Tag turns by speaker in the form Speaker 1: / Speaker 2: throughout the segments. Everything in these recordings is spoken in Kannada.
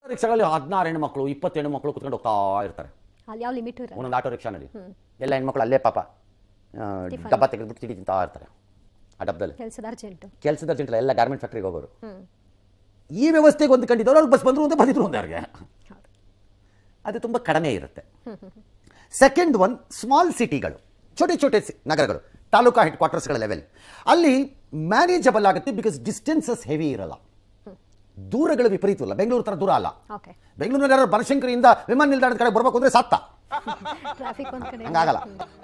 Speaker 1: ರಿಕ್ಷಾಗಳಲ್ಲಿ ಹದಿನಾರು ಹೆಣ್ಣು ಮಕ್ಕಳು ಇಪ್ಪತ್ತು ಹೆಣ್ಣು ಮಕ್ಕಳು ಕುತ್ಕೊಂಡು ಹೋಗ್ತಾ ಇರ್ತಾರೆ
Speaker 2: ಅಲ್ಲಿ ಯಾವ ಲಿಮಿಟ್ ಇರಲ್ಲ
Speaker 1: ಒಂದೊಂದು ಆಟೋ ರಿಕ್ಷಾನಲ್ಲಿ ಎಲ್ಲ ಹೆಣ್ಮಕ್ಳು ಅಲ್ಲೇ ಪಾಪ ಆ, ಡಬ್ಬ ತೆಗೆದ್ಬಿಟ್ಟು ತಿಂಡಿ ತಿಂತಾ ಇರ್ತಾರೆ ಆ ಡಬ್ಬದಲ್ಲಿ
Speaker 2: ಕೆಲಸದ ಅರ್ಜೆಂಟು
Speaker 1: ಕೆಲಸದ ಅರ್ಜೆಂಟಲ್ಲ ಎಲ್ಲ ಗಾರ್ಮೆಂಟ್ ಫ್ಯಾಕ್ಟ್ರಿಗೆ ಹೋಗೋರು
Speaker 2: ಹ್ಮ್
Speaker 1: ಈ ವ್ಯವಸ್ಥೆಗೆ ಒಂದು ಕಂಡಿದ್ದವ್ರು ಅವ್ರು ಬಸ್ ಬಂದರು ಅಂತ ಬಂದಿದ್ರು ಒಂದು ಅವ್ರಿಗೆ
Speaker 2: ಹೌದು
Speaker 1: ಅದು ತುಂಬ ಕಡಿಮೆ ಇರುತ್ತೆ ಸೆಕೆಂಡ್ ಒನ್ ಸ್ಮಾಲ್ ಸಿಟಿಗಳು ಚೋಟೆ ಚೋಟೆ ಸಿ- ನಗರಗಳು ತಾಲೂಕಾ ಹೆಡ್ ಕ್ವಾರ್ಟರ್ಸ್ಗಳ ಲೆವೆಲ್ ಅಲ್ಲಿ ಮ್ಯಾನೇಜಬಲ್ ಆಗುತ್ತೆ ಬಿಕಾಸ್ ಡಿಸ್ಟೆನ್ಸಸ್ ಹೆವಿ ಇರಲ್ಲ ದೂರಗಳು ವಿಪರೀತ ಇಲ್ಲ ಬೆಂಗಳೂರು ಥರ ದೂರ ಅಲ್ಲ
Speaker 2: ಓಕೆ
Speaker 1: ಬೆಂಗಳೂರಿನಲ್ಲಿ ಯಾರು ಬನಶಂಕರಿಯಿಂದ ವಿಮಾನ ನಿಲ್ದಾಣದ ಕಡೆ ಬರ್ಬೇಕು ಅಂದ್ರೆ ಸತ್ತ
Speaker 2: ಟ್ರಾಫಿಕ್ ಒಂದ್ ಕಡೆ
Speaker 1: ಹಂಗಾಗಲ್ಲ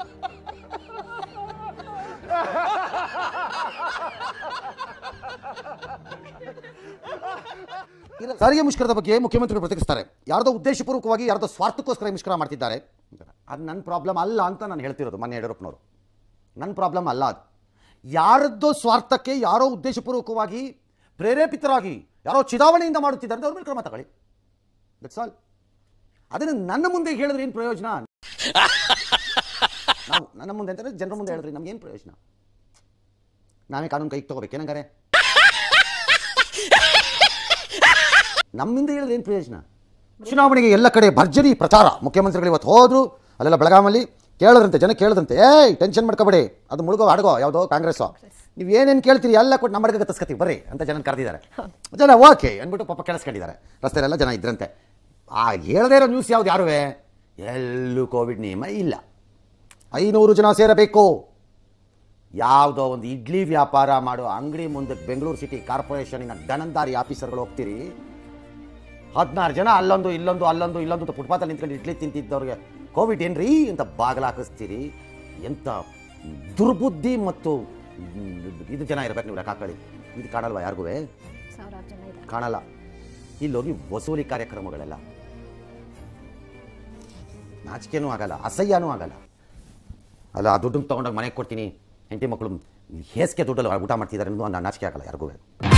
Speaker 1: ಇರ- ಸಾರಿಗೆ ಮುಷ್ಕರದ ಬಗ್ಗೆ ಮುಖ್ಯಮಂತ್ರಿಗಳು ಪ್ರತಿಕ್ರಿಯಿಸ್ತಾರೆ ಯಾರ್ದೋ ಉದ್ದೇಶಪೂರ್ವಕವಾಗಿ ಯಾರ್ದೋ ಸ್ವಾರ್ಥಕ್ಕೋಸ್ಕರ ಈ ಮುಷ್ಕರ ಮಾಡ್ತಿದ್ದಾರೆ ಅದು ನನ್ನ ಪ್ರಾಬ್ಲಮ್ ಅಲ್ಲ ಅಂತ ನಾನು ಹೇಳ್ತಿರೋದು ಮೊನ್ನೆ ಯಡಿಯೂರಪ್ಪನವರು ನನ್ನ ಪ್ರಾಬ್ಲಮ್ ಅಲ್ಲ ಅದು ಯಾರದ್ದೋ ಸ್ವಾರ್ಥಕ್ಕೆ ಯಾರೋ ಉದ್ದೇಶಪೂರ್ವಕವಾಗಿ ಪ್ರೇರೇಪಿತರಾಗಿ ಯಾರೋ ಚಿದಾವಣೆಯಿಂದ ಮಾಡುತ್ತಿದ್ದಾರೆ ಅಂತ ಅವ್ರ ಮೇಲೆ ಕ್ರಮ ತಗೊಳ್ಳಿ ದಟ್ಸ್ ಆಲ್ ಅದನ್ನು ನನ್ನ ಮುಂದೆ ಹೇಳಿದ್ರೆ ಏನು ಪ್ರಯೋಜನ ನಾವು ನನ್ನ ಮುಂದೆ ಅಂತಂದ್ರೆ ಜನರ ಮುಂದೆ ಹೇಳಿದ್ರೆ ನಮ್ಗೆ ಏನು ಪ್ರಯೋಜನ ನಾವೇ ಕಾನೂನು ಕೈಗೆ ತಗೋಬೇಕೇನಂಗಾರೆ ನಮ್ಮಿಂದ ಹೇಳಿದ್ರೆ ಏನು ಪ್ರಯೋಜನ ಚುನಾವಣೆಗೆ ಎಲ್ಲ ಕಡೆ ಭರ್ಜರಿ ಪ್ರಚಾರ ಮುಖ್ಯಮಂತ್ರಿಗಳು ಇವತ್ತು ಹೋದ್ರು ಅಲ್ಲೆಲ್ಲ ಬೆಳಗಾಮಲ್ಲಿ ಕೇಳಿದ್ರಂತೆ ಜನ ಕೇಳಿದ್ರಂತೆ ಏಯ್ ಟೆನ್ಷನ್ ಮಾಡ್ಕೋಬೇಡಿ ಅದು ಮುಳುಗೋ ಅಡ್ಗೋ ಯಾವುದೋ ಕಾಂಗ್ರೆಸ್ಸು ನೀವು ಏನೇನು ಕೇಳ್ತೀರಿ ಎಲ್ಲ ಕೊಟ್ಟು ನಮ್ಮ ಅಡ್ಗೆ ತಸ್ಕತ್ತೀವಿ ಬರ್ರಿ ಅಂತ ಜನ ಕರೆದಿದ್ದಾರೆ ಜನ ಓಕೆ ಅಂದ್ಬಿಟ್ಟು ಪಾಪ ಕೇಳಿಸ್ಕೊಂಡಿದ್ದಾರೆ ರಸ್ತೆಯಲ್ಲೆಲ್ಲ ಜನ ಇದ್ರಂತೆ ಆ ಹೇಳದೇ ಇರೋ ನ್ಯೂಸ್ ಯಾವ್ದು ಯಾರುವೆ ಎಲ್ಲೂ ಕೋವಿಡ್ ನಿಯಮ ಇಲ್ಲ ಐನೂರು ಜನ ಸೇರಬೇಕು ಯಾವುದೋ ಒಂದು ಇಡ್ಲಿ ವ್ಯಾಪಾರ ಮಾಡೋ ಅಂಗಡಿ ಮುಂದೆ ಬೆಂಗಳೂರು ಸಿಟಿ ಕಾರ್ಪೊರೇಷನಿನ ದನಂದಾರಿ ಆಫೀಸರ್ಗಳು ಹೋಗ್ತೀರಿ ಹದಿನಾರು ಜನ ಅಲ್ಲೊಂದು ಇಲ್ಲೊಂದು ಅಲ್ಲೊಂದು ಇಲ್ಲೊಂದು ಅಂತ ಫುಟ್ಪಾತಲ್ಲಿ ನಿಂತ್ಕೊಂಡು ಇಡ್ಲಿ ತಿಂತಿದ್ದವ್ರಿಗೆ ಕೋವಿಡ್ ಏನ್ರಿ ಅಂತ ಬಾಗಿಲು ಹಾಕಿಸ್ತೀರಿ ಎಂಥ ದುರ್ಬುದ್ಧಿ ಮತ್ತು ಮ್, ಇದು ಜನ ಇರ್ಬೇಕು ನೀವು ಲೆಕ್ಕ ಹಾಕೊಳ್ಳಿ ಇದು ಕಾಣಲ್ವಾ ಯಾರಿಗೂ
Speaker 2: ಸಾವಿರಾರು ಜನ ಇದ್ದಾರೆ
Speaker 1: ಕಾಣಲ್ಲ ಇಲ್ಲೋಗಿ ವಸೂಲಿ ಕಾರ್ಯಕ್ರಮಗಳೆಲ್ಲ ನಾಚಿಕೆನೂ ಆಗಲ್ಲ ಅಸಹ್ಯನೂ ಆಗಲ್ಲ ಅಲ್ಲ ಆ ದುಡ್ಡನ್ನು ತೊಗೊಂಡೋಗಿ ಮನೆಗೆ ಕೊಡ್ತೀನಿ ಹೆಂಡತಿ ಮಕ್ಕಳು ಹೇಸಿಗೆ ದುಡ್ಡಲ್ಲಿ ಊಟ ಮಾಡ್ತಿದ್ದಾರೆ ಅನ್ನೋದು ನಾಚಿಕೆ ಆಗಲ್ಲ ಯಾರಿಗೂ